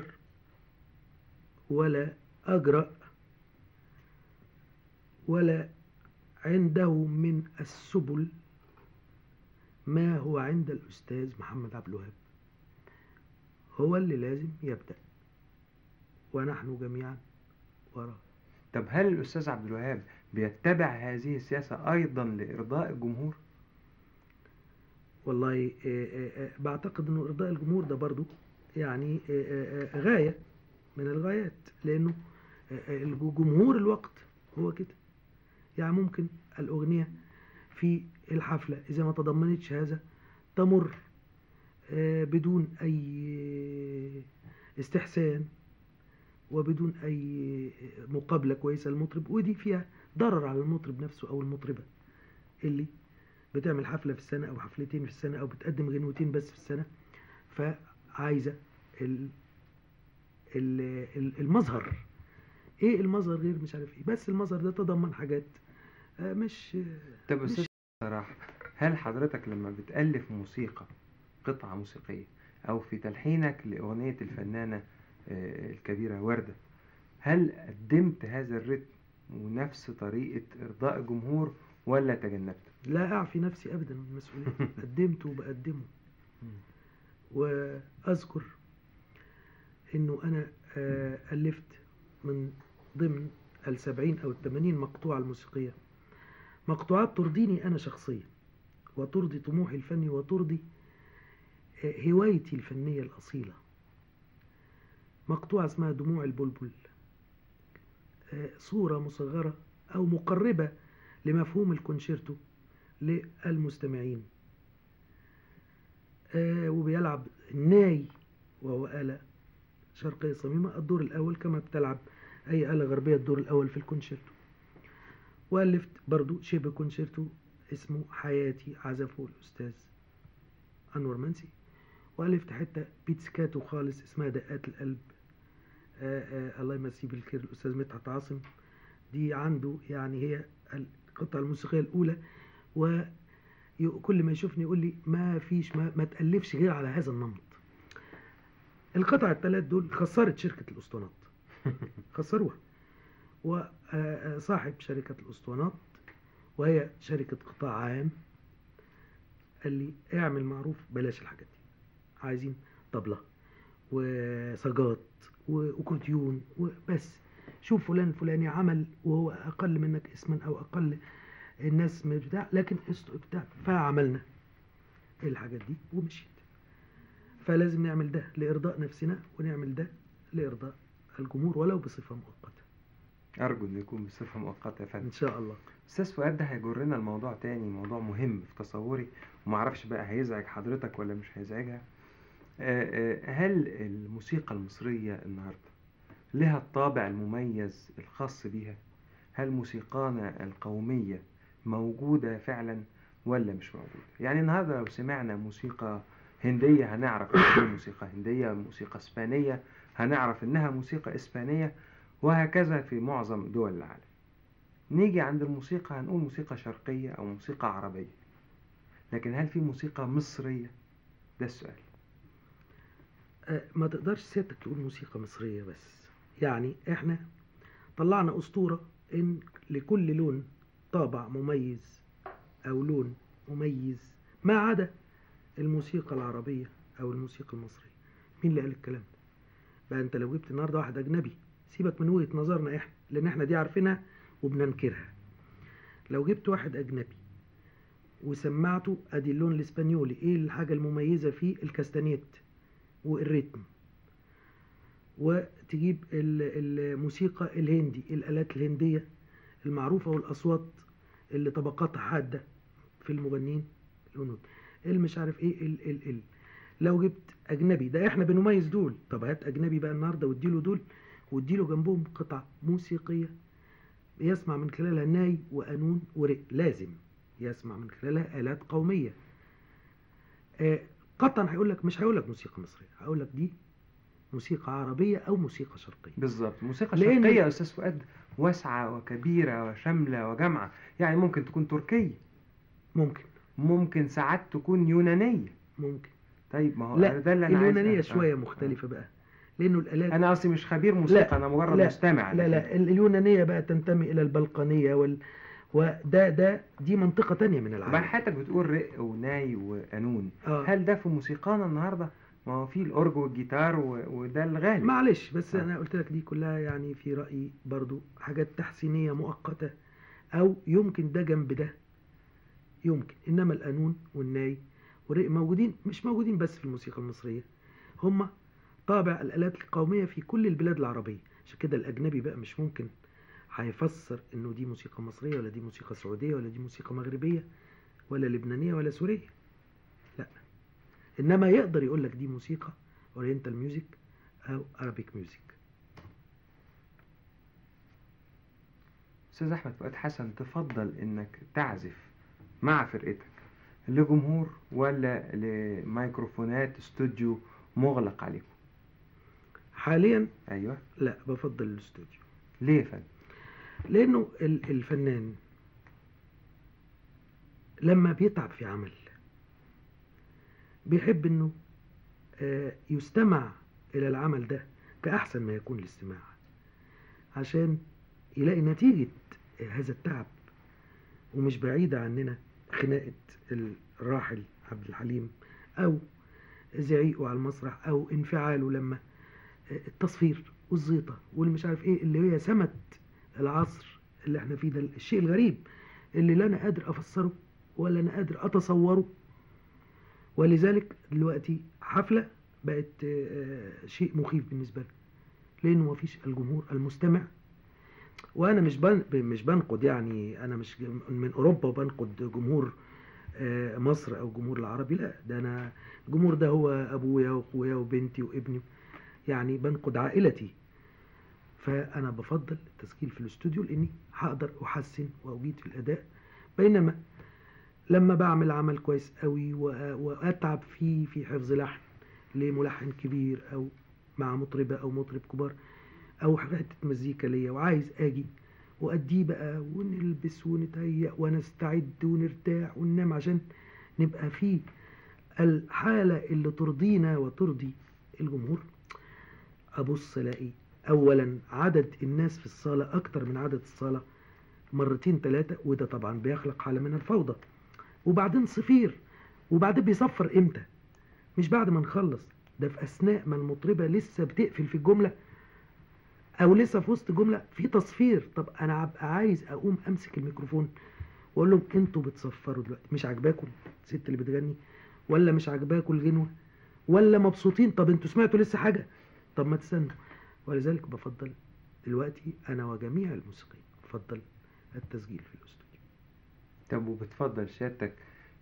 ولا أجرأ ولا عنده من السبل ما هو عند الأستاذ محمد عبد الوهاب هو اللي لازم يبدأ ونحن جميعا وراه طب هل الأستاذ عبد الوهاب بيتبع هذه السياسة أيضا لإرضاء الجمهور؟ والله آه، آه، آه، بعتقد انه ارضاء الجمهور ده برضو يعني آه، آه، آه، غاية من الغايات لانه آه، آه، الجمهور الوقت هو كده يعني ممكن الاغنية في الحفلة اذا ما تضمنتش هذا تمر آه، بدون اي استحسان وبدون اي مقابلة كويسة للمطرب ودي فيها ضرر على المطرب نفسه او المطربة اللي بتعمل حفلة في السنة أو حفلتين في السنة أو بتقدم غنوتين بس في السنة فعايزة ال ال ال- المظهر إيه المظهر غير مش عارف إيه بس المظهر ده تضمن حاجات آه، مش طب مش- أستاذ صراحة هل حضرتك لما بتألف موسيقى قطعة موسيقية أو في تلحينك لأغنية الفنانة آه، الكبيرة وردة هل قدمت هذا الرتم ونفس طريقة إرضاء الجمهور ولا تجنبت؟ لا أعفي نفسي أبدا من المسؤولية قدمته وبقدمه وأذكر إنه أنا آه، ألفت من ضمن السبعين أو الثمانين مقطوعة الموسيقية مقطوعات ترضيني أنا شخصيا وترضي طموحي الفني وترضي آه، هوايتي الفنية الأصيلة مقطوعة اسمها دموع البلبل آه، صورة مصغرة أو مقربة لمفهوم الكونشيرتو للمستمعين آه، وبيلعب الناي وهو آلة شرقية صميمة الدور الأول كما بتلعب أي آلة غربية الدور الأول في الكونشيرتو وألفت برضو شبه كونشيرتو اسمه حياتي عزفه الأستاذ أنور منسي وألفت حتة بيتسكاتو خالص اسمها دقات القلب آه آه الله يمسيه بالخير الأستاذ مدحت عاصم دي عنده يعني هي القطعة الموسيقية الأولى وكل ما يشوفني يقول لي ما فيش ما, ما تألفش غير على هذا النمط القطع الثلاث دول خسرت شركة الأسطوانات خسروها وصاحب شركة الأسطوانات وهي شركة قطاع عام قال لي اعمل معروف بلاش الحاجات دي عايزين طبلة وسجات وأكورديون وبس شوف فلان الفلاني عمل وهو أقل منك اسما أو أقل الناس من بتاع لكن است- بتاع فعملنا الحاجات دي ومشيت فلازم نعمل ده لإرضاء نفسنا ونعمل ده لإرضاء الجمهور ولو بصفة مؤقتة أرجو إنه يكون بصفة مؤقتة يا فندم إن شاء الله أستاذ فؤاد ده هيجرنا الموضوع تاني موضوع مهم في تصوري ومعرفش بقى هيزعج حضرتك ولا مش هيزعجها آه، آه، هل الموسيقى المصرية النهاردة لها الطابع المميز الخاص بيها هل موسيقانا القومية موجودة فعلا ولا مش موجودة يعني النهاردة لو سمعنا موسيقى هندية هنعرف إنها موسيقى هندية موسيقى إسبانية هنعرف إنها موسيقى إسبانية وهكذا في معظم دول العالم نيجي عند الموسيقى هنقول موسيقى شرقية أو موسيقى عربية لكن هل في موسيقى مصرية؟ ده السؤال آه، ما تقدرش سيادتك تقول موسيقى مصرية بس يعني احنا طلعنا أسطورة إن لكل لون طابع مميز أو لون مميز ما عدا الموسيقى العربية أو الموسيقى المصرية مين اللي قال الكلام ده بقى أنت لو جبت النهاردة واحد أجنبي سيبك من وجهة نظرنا إحنا لأن إحنا دي عارفينها وبننكرها لو جبت واحد أجنبي وسمعته أدي اللون الإسبانيولي إيه الحاجة المميزة فيه الكاستانيت والريتم وتجيب ال- الموسيقى الهندي الآلات الهندية المعروفة والأصوات اللي طبقاتها حادة في المغنيين الهنود اللي مش عارف ايه ال ال ال لو جبت اجنبي ده احنا بنميز دول طب هات اجنبي بقى النهارده واديله دول واديله جنبهم قطع موسيقيه يسمع من خلالها ناي وقانون ورق لازم يسمع من خلالها آلات قومية آه قطعا هيقول لك مش هيقول لك موسيقى مصرية هيقول لك دي موسيقى عربية أو موسيقى شرقية بالظبط موسيقى لأن- شرقية يا أستاذ فؤاد واسعة وكبيرة وشاملة وجامعة يعني ممكن تكون تركية ممكن ممكن ساعات تكون يونانية ممكن طيب ما هو لا ده اللي أنا عايز اليونانية أفهم. شوية مختلفة بقى لأنه الآلات أنا أصلي مش خبير موسيقى لا، أنا مجرد لا، مستمع لا لا ال- اليونانية بقى تنتمي إلى البلقانية وال وده ده دي منطقة تانية من بقى العالم حضرتك بتقول رق وناي وقانون آه. هل ده في موسيقانا النهارده؟ ما هو في الأورج والجيتار و... وده الغالب معلش بس آه. انا قلت لك دي كلها يعني في رايي برضو حاجات تحسينيه مؤقته او يمكن ده جنب ده يمكن انما القانون والناي والرق موجودين مش موجودين بس في الموسيقى المصريه هم طابع الالات القوميه في كل البلاد العربيه عشان كده الاجنبي بقى مش ممكن هيفسر انه دي موسيقى مصريه ولا دي موسيقى سعوديه ولا دي موسيقى مغربيه ولا لبنانيه ولا سوريه لا انما يقدر يقول لك دي موسيقى اورينتال ميوزك او ارابيك ميوزك أستاذ أحمد فؤاد حسن تفضل إنك تعزف مع فرقتك لجمهور ولا لميكروفونات استوديو مغلق عليكم؟ حاليا أيوه لا بفضل الاستوديو ليه يا فندم؟ لانه ال- الفنان لما بيتعب في عمل بيحب انه آه، يستمع الى العمل ده كاحسن ما يكون الاستماع عشان يلاقي نتيجة هذا التعب ومش بعيدة عننا خناقة الراحل عبد الحليم أو زعيقه على المسرح أو انفعاله لما التصفير والزيطة والمش عارف إيه اللي هي سمت العصر اللي احنا فيه ده الشيء الغريب اللي لا أنا قادر أفسره ولا أنا قادر أتصوره ولذلك دلوقتي حفلة بقت آه، شيء مخيف بالنسبة لي لأنه مفيش الجمهور المستمع وانا مش بن... مش بنقد يعني انا مش جم- من اوروبا وبنقد جمهور آه، مصر او جمهور العربي لا ده انا الجمهور ده هو ابويا واخويا وبنتي وابني يعني بنقد عائلتي فانا بفضل التسجيل في الاستوديو لاني هقدر احسن واجيد في الاداء بينما لما بعمل عمل كويس قوي وأ- واتعب فيه في حفظ لحن لملحن كبير او مع مطربه او مطرب كبار او حته مزيكا ليا وعايز اجي واديه بقى ونلبس ونتهيأ ونستعد ونرتاح وننام عشان نبقى في الحالة اللي ترضينا وترضي الجمهور ابص الاقي اولا عدد الناس في الصالة اكتر من عدد الصالة مرتين ثلاثة وده طبعا بيخلق حالة من الفوضى وبعدين صفير وبعدين بيصفر امتى مش بعد ما نخلص ده في اثناء ما المطربة لسه بتقفل في الجملة او لسه في وسط جمله في تصفير طب انا هبقى عايز اقوم امسك الميكروفون واقول لهم انتوا بتصفروا دلوقتي مش عاجباكم الست اللي بتغني ولا مش عاجباكم الغنوه ولا مبسوطين طب انتوا سمعتوا لسه حاجه طب ما تستنوا ولذلك بفضل دلوقتي انا وجميع الموسيقيين بفضل التسجيل في الاستوديو طب وبتفضل سيادتك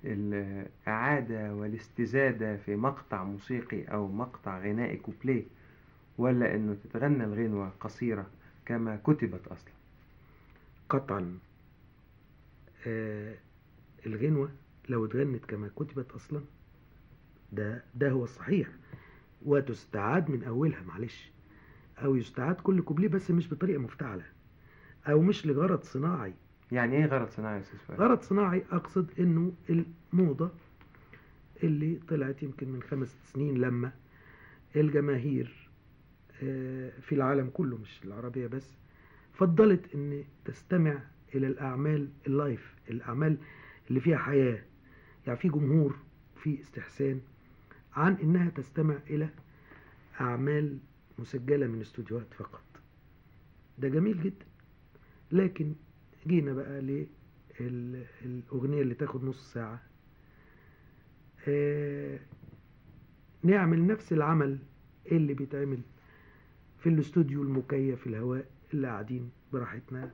الإعادة والاستزادة في مقطع موسيقي أو مقطع غنائي كوبليه ولا إنه تتغنى الغنوة قصيرة كما كتبت أصلا قطعا آه الغنوة لو اتغنت كما كتبت أصلا ده ده هو الصحيح وتستعاد من أولها معلش أو يستعاد كل كوبليه بس مش بطريقة مفتعلة أو مش لغرض صناعي يعني إيه غرض صناعي يا أستاذ فؤاد؟ غرض صناعي أقصد إنه الموضة اللي طلعت يمكن من خمس سنين لما الجماهير آه، في العالم كله مش العربية بس فضلت ان تستمع الى الاعمال اللايف الاعمال اللي فيها حياة يعني في جمهور في استحسان عن انها تستمع الى اعمال مسجله من استوديوهات فقط ده جميل جدا لكن جينا بقى للاغنيه اللي تاخد نص ساعه آه نعمل نفس العمل اللي بيتعمل في الاستوديو المكيف في الهواء اللي قاعدين براحتنا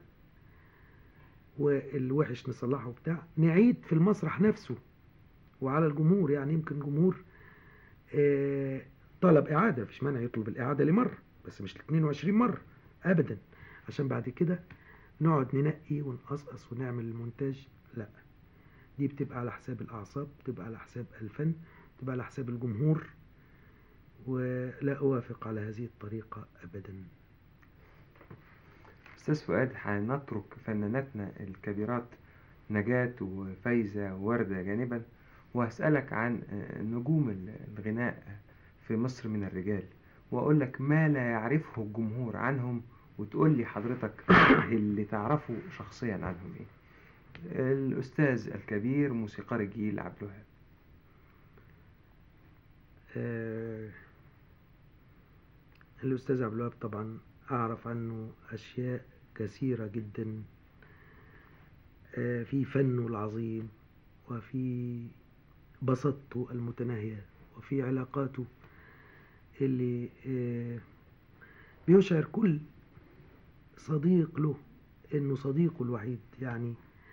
والوحش نصلحه بتاع نعيد في المسرح نفسه وعلى الجمهور يعني يمكن جمهور آه طلب إعادة مفيش مانع يطلب الإعادة لمرة بس مش ل 22 مرة أبدا عشان بعد كده نقعد ننقي ونقصقص ونعمل المونتاج لا دي بتبقى على حساب الأعصاب بتبقى على حساب الفن بتبقى على حساب الجمهور ولا أوافق على هذه الطريقة أبدا أستاذ فؤاد هنترك فناناتنا الكبيرات نجاة وفايزة ووردة جانبا وهسألك عن نجوم الغناء في مصر من الرجال وأقول لك ما لا يعرفه الجمهور عنهم وتقول لي حضرتك اللي تعرفه شخصيا عنهم ايه الأستاذ الكبير موسيقار الجيل عبد الوهاب آه الأستاذ عبد الوهاب طبعا أعرف عنه أشياء كثيرة جدا آه في فنه العظيم وفي بسطته المتناهية وفي علاقاته اللي آه بيشعر كل صديق له انه صديقه الوحيد يعني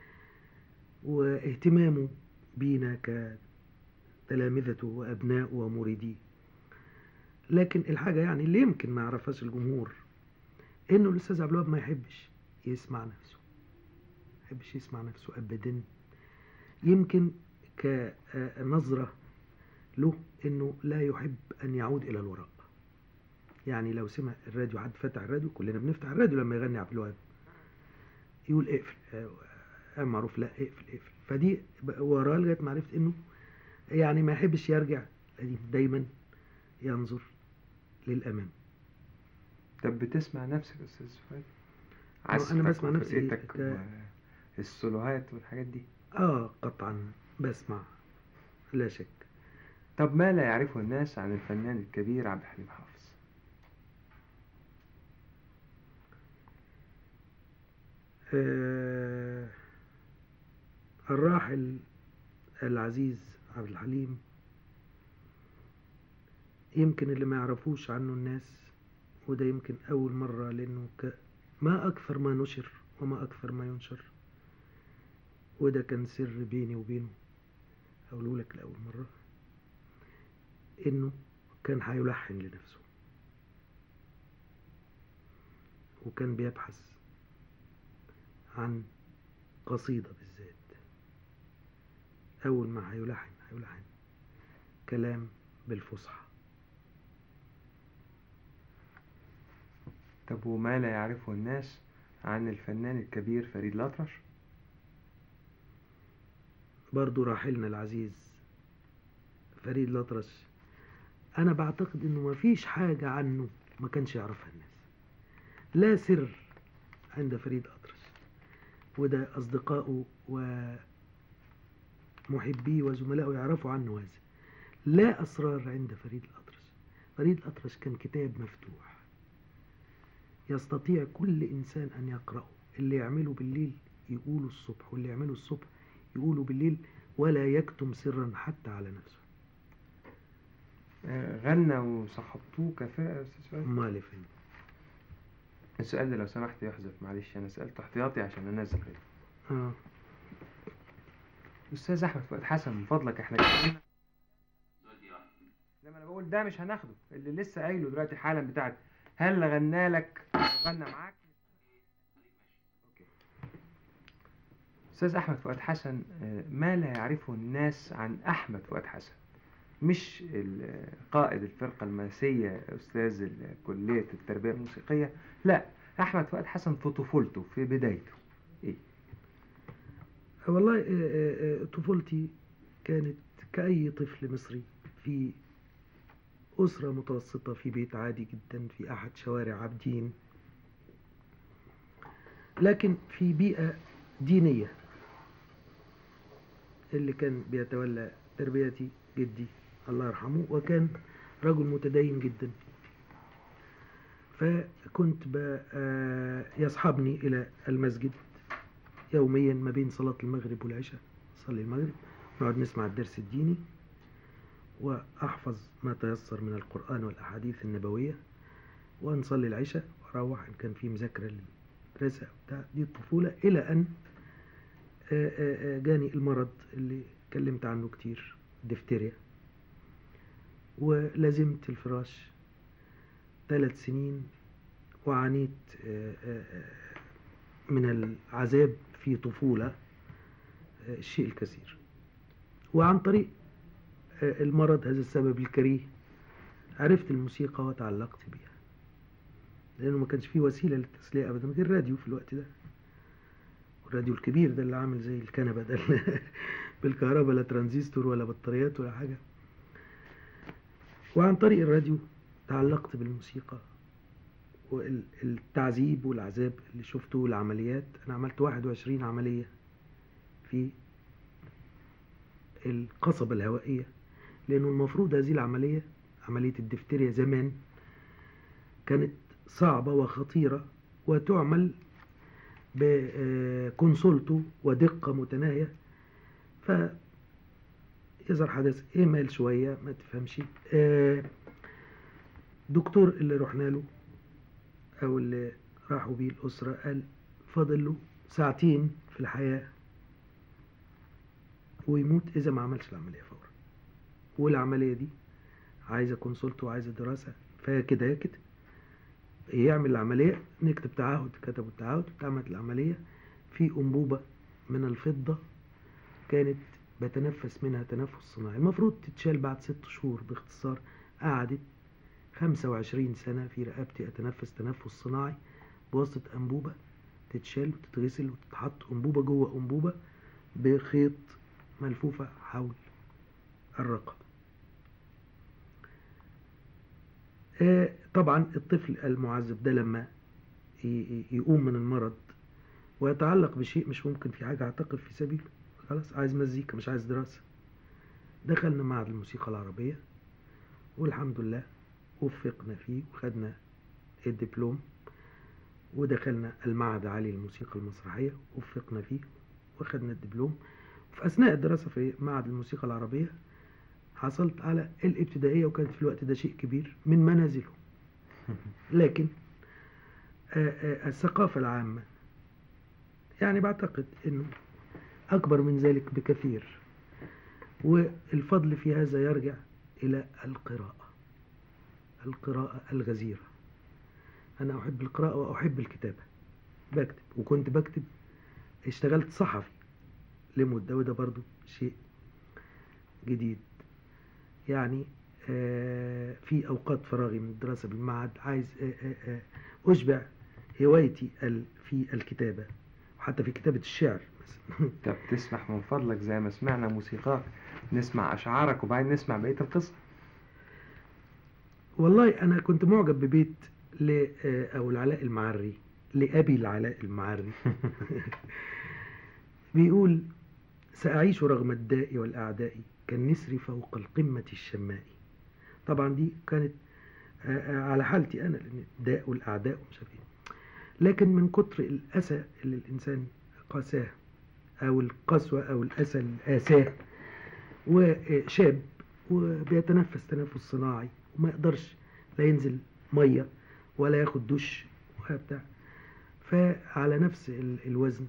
واهتمامه بينا كتلامذته وابنائه ومريديه لكن الحاجه يعني اللي يمكن ما يعرفهاش الجمهور انه الاستاذ عبد الوهاب ما يحبش يسمع نفسه ما يحبش يسمع نفسه ابدا يمكن كنظره له انه لا يحب ان يعود الى الوراء يعني لو سمع الراديو حد فتح الراديو كلنا بنفتح الراديو لما يغني عبد الوهاب يقول اقفل آه معروف لا اقفل اقفل فدي وراه لغايه ما عرفت انه يعني ما يحبش يرجع دايما ينظر للامام طب بتسمع نفسك يا استاذ فؤاد انا بسمع نفسي ك... السولوهات والحاجات دي اه قطعا بسمع لا شك طب ما لا يعرفه الناس عن الفنان الكبير عبد الحليم حافظ آه الراحل العزيز عبد الحليم يمكن اللي ما يعرفوش عنه الناس وده يمكن أول مرة لأنه ك... ما أكثر ما نشر وما أكثر ما ينشر وده كان سر بيني وبينه أقوله لك لأول مرة إنه كان هيلحن لنفسه وكان بيبحث عن قصيدة بالذات أول ما هيلحن هيلحن كلام بالفصحى طب وما لا يعرفه الناس عن الفنان الكبير فريد الأطرش برضو راحلنا العزيز فريد الأطرش أنا بعتقد إنه ما فيش حاجة عنه ما كانش يعرفها الناس لا سر عند فريد الأطرش وده أصدقائه ومحبيه وزملائه يعرفوا عنه هذا لا أسرار عند فريد الأطرش فريد الأطرش كان كتاب مفتوح يستطيع كل إنسان أن يقرأه اللي يعمله بالليل يقوله الصبح واللي يعمله الصبح يقوله بالليل ولا يكتم سرا حتى على نفسه غنى وصحبتوه كفاءة يا أستاذ فؤاد امال فين السؤال ده لو سمحت يحذف معلش أنا سألته احتياطي عشان أنزل غيره اه أستاذ أحمد فؤاد حسن من فضلك إحنا كلنا لما أنا بقول ده مش هناخده اللي لسه قايله دلوقتي حالا بتاعت هل غنى لك غنى معاك أوكي. أستاذ أحمد فؤاد حسن ما لا يعرفه الناس عن أحمد فؤاد حسن مش قائد الفرقة الماسية أستاذ كلية التربية الموسيقية لا أحمد فؤاد حسن في طفولته في بدايته إيه؟ والله طفولتي كانت كأي طفل مصري في أسرة متوسطة في بيت عادي جدا في أحد شوارع عابدين لكن في بيئة دينية اللي كان بيتولى تربيتي جدي الله يرحمه وكان رجل متدين جدا فكنت ب- آه، يصحبني إلى المسجد يوميا ما بين صلاة المغرب والعشاء صلي المغرب نقعد نسمع الدرس الديني وأحفظ ما تيسر من القرآن والأحاديث النبوية ونصلي العشاء وأروح إن كان في مذاكرة للمدرسة بتاع دي الطفولة إلى أن آه، آه، آه، جاني المرض اللي اتكلمت عنه كتير دفتيريا ولازمت الفراش ثلاث سنين وعانيت آه، آه، آه، من العذاب في طفولة آه، الشيء الكثير وعن طريق آه، المرض هذا السبب الكريه عرفت الموسيقى وتعلقت بها لأنه ما كانش فيه وسيلة للتسلية أبدا غير الراديو في الوقت ده الراديو الكبير ده اللي عامل زي الكنبة ده اللي بالكهرباء لا ترانزستور ولا بطاريات ولا حاجة وعن طريق الراديو تعلقت بالموسيقى والتعذيب والعذاب اللي شفته والعمليات أنا عملت 21 عملية في القصبة الهوائية لأنه المفروض هذه العملية عملية الدفتيريا زمان كانت صعبة وخطيرة وتعمل بكونسولتو ودقة متناهية ف يظهر حدث إهمال شوية ما تفهمش آه، دكتور اللي رحنا له أو اللي راحوا بيه الأسرة قال فاضل له ساعتين في الحياة ويموت إذا ما عملش العملية فورا والعملية دي عايزة كونسولت وعايزة دراسة فهي كده هي كده يعمل العملية نكتب تعهد كتبوا التعهد اتعملت العملية في أنبوبة من الفضة كانت بتنفس منها تنفس صناعي المفروض تتشال بعد ست شهور باختصار قعدت 25 سنة في رقبتي أتنفس تنفس صناعي بواسطة أنبوبة تتشال وتتغسل وتتحط أنبوبة جوه أنبوبة بخيط ملفوفة حول الرقبة آه، طبعا الطفل المعذب ده لما ي- ي- يقوم من المرض ويتعلق بشيء مش ممكن في حاجة هتقف في سبيله خلاص عايز مزيكا مش عايز دراسة دخلنا معهد الموسيقى العربية والحمد لله وفقنا فيه وخدنا الدبلوم ودخلنا المعهد العالي للموسيقى المسرحية وفقنا فيه وخدنا الدبلوم وفي أثناء الدراسة في معهد الموسيقى العربية حصلت على الابتدائية وكانت في الوقت ده شيء كبير من منازلهم لكن آه، آه، الثقافة العامة يعني بعتقد انه اكبر من ذلك بكثير والفضل في هذا يرجع الى القراءة القراءة الغزيرة انا احب القراءة واحب الكتابة بكتب وكنت بكتب اشتغلت صحفي لمدة وده برضو شيء جديد يعني آه، في أوقات فراغي من الدراسة بالمعهد عايز آه، آه، آه، أشبع هوايتي ال- في الكتابة وحتى في كتابة الشعر مثلا طب تسمح من فضلك زي ما سمعنا موسيقاك نسمع أشعارك وبعدين نسمع بقية القصة والله أنا كنت معجب ببيت ل آه، أو العلاء المعري لأبي العلاء المعري بيقول سأعيش رغم الداء والأعداء كالنسر فوق القمة الشماء طبعا دي كانت آه، آه، على حالتي أنا لأن الداء والأعداء ومش عارف إيه لكن من كتر الأسى اللي الإنسان قاساه أو القسوة أو الأسى الآساه وشاب وبيتنفس تنفس صناعي وما يقدرش لا ينزل مية ولا ياخد دش ولا بتاع فعلى نفس ال- الوزن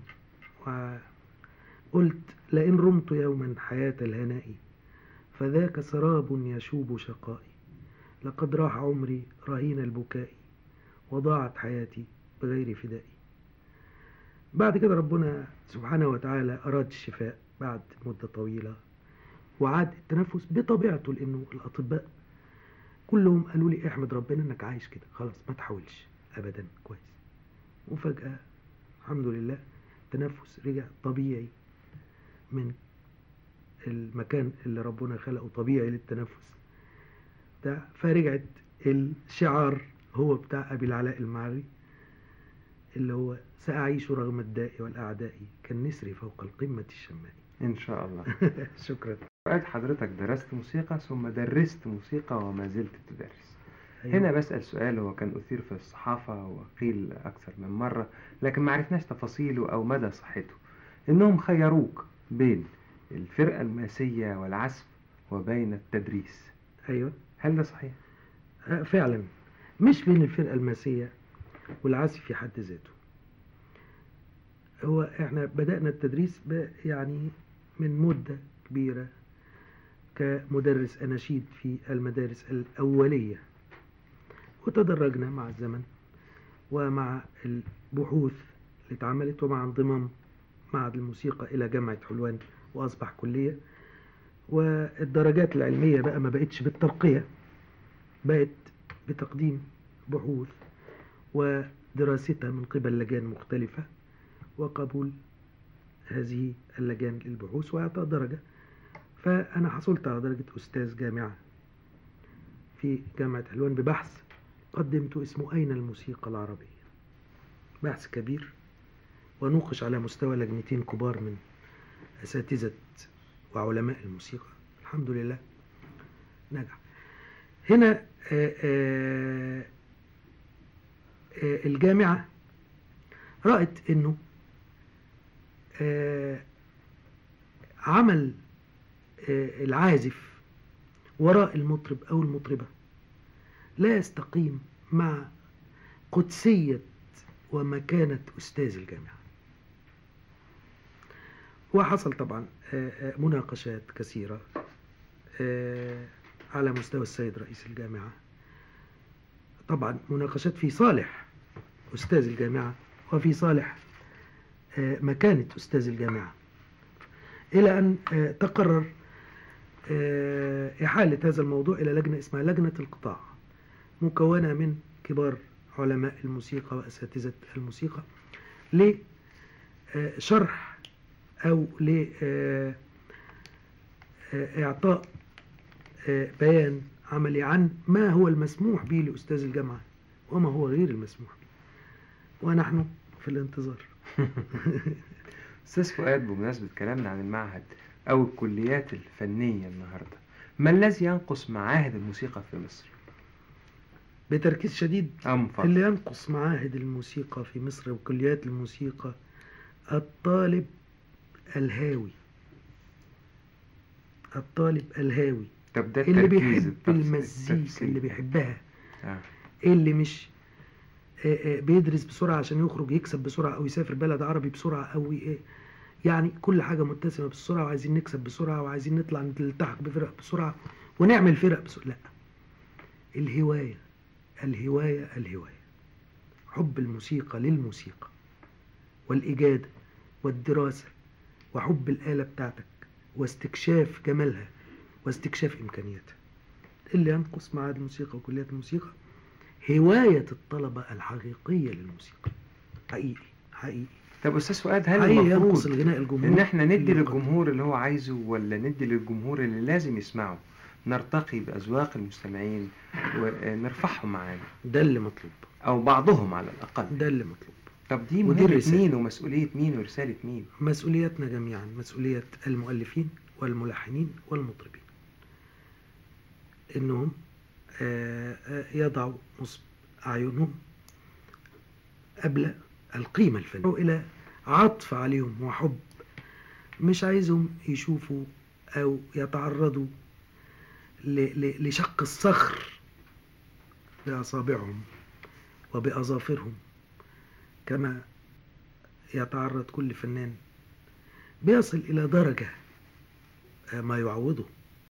وقلت لئن رمت يوما حياة الهناء فذاك سراب يشوب شقائي لقد راح عمري رهين البكاء وضاعت حياتي بغير فدائي بعد كده ربنا سبحانه وتعالى أراد الشفاء بعد مدة طويلة وعاد التنفس بطبيعته لأنه الأطباء كلهم قالوا لي احمد ربنا انك عايش كده خلاص ما تحاولش ابدا كويس وفجأة الحمد لله التنفس رجع طبيعي من المكان اللي ربنا خلقه طبيعي للتنفس بتاع فرجعت الشعار هو بتاع أبي العلاء المعري اللي هو سأعيش رغم الداء والأعداء كالنسر فوق القمة الشماء إن شاء الله شكرا فؤاد حضرتك درست موسيقى ثم درست موسيقى وما زلت تدرس أيوة. هنا بسأل سؤال هو كان أثير في الصحافة وقيل أكثر من مرة لكن ما عرفناش تفاصيله أو مدى صحته إنهم خيروك بين الفرقة الماسية والعزف وبين التدريس أيوة هل ده صحيح؟ آه، فعلا مش بين الفرقة الماسية والعزف في حد ذاته هو احنا بدأنا التدريس ب- يعني من مدة كبيرة كمدرس أناشيد في المدارس الأولية وتدرجنا مع الزمن ومع البحوث اللي اتعملت ومع انضمام معهد الموسيقى إلى جامعة حلوان وأصبح كلية والدرجات العلمية بقى ما بقتش بالترقية بقت بتقديم بحوث ودراستها من قبل لجان مختلفة وقبول هذه اللجان للبحوث وإعطاء درجة فأنا حصلت على درجة أستاذ جامعة في جامعة حلوان ببحث قدمته اسمه أين الموسيقى العربية بحث كبير ونوقش على مستوى لجنتين كبار من أساتذة وعلماء الموسيقى الحمد لله نجح هنا آه، آه، آه، الجامعة رأت انه آه، عمل آه، العازف وراء المطرب او المطربة لا يستقيم مع قدسية ومكانة أستاذ الجامعة وحصل طبعا آه، آه، مناقشات كثيرة آه، على مستوى السيد رئيس الجامعة طبعا مناقشات في صالح أستاذ الجامعة وفي صالح آه، مكانة أستاذ الجامعة إلى أن آه، تقرر آه، إحالة هذا الموضوع إلى لجنة اسمها لجنة القطاع مكونة من كبار علماء الموسيقى وأساتذة الموسيقى لشرح أو لإعطاء بيان عملي عن ما هو المسموح به لأستاذ الجامعة وما هو غير المسموح به ونحن في الانتظار أستاذ فؤاد بمناسبة كلامنا عن المعهد أو الكليات الفنية النهاردة ما الذي ينقص معاهد الموسيقى في مصر؟ بتركيز شديد أم فضل اللي ينقص معاهد الموسيقى في مصر وكليات الموسيقى الطالب الهاوي الطالب الهاوي طب ده اللي التركيز بيحب التفصيل- المزيكا التفصيل. اللي بيحبها آه. اللي مش آه، آه، بيدرس بسرعة عشان يخرج يكسب بسرعة أو يسافر بلد عربي بسرعة أو ي- يعني كل حاجة متسمة بالسرعة وعايزين نكسب بسرعة وعايزين نطلع نلتحق بفرق بسرعة ونعمل فرق بسرعة لا الهواية الهواية الهواية حب الموسيقى للموسيقى والإجادة والدراسة وحب الآلة بتاعتك واستكشاف جمالها واستكشاف إمكانياتها اللي ينقص معهد الموسيقى وكليات الموسيقى هواية الطلبة الحقيقية للموسيقى حقيقي حقيقي طب أستاذ فؤاد هل حقيقي ينقص المفروض الغناء الجمهوري إن إحنا ندي اللي يقدم. للجمهور اللي هو عايزه ولا ندي للجمهور اللي لازم يسمعه نرتقي بأذواق المستمعين ونرفعهم معانا ده اللي مطلوب أو بعضهم على الأقل ده اللي مطلوب طب دي ودي مهمة الرسالة. مين ومسؤولية مين ورسالة مين؟ مسؤوليتنا جميعا مسؤولية المؤلفين والملحنين والمطربين انهم آه، آه، يضعوا نصب اعينهم قبل القيمة الفنية الى عطف عليهم وحب مش عايزهم يشوفوا او يتعرضوا ل- ل- لشق الصخر بأصابعهم وبأظافرهم كما يتعرض كل فنان بيصل إلى درجة آه، ما يعوضه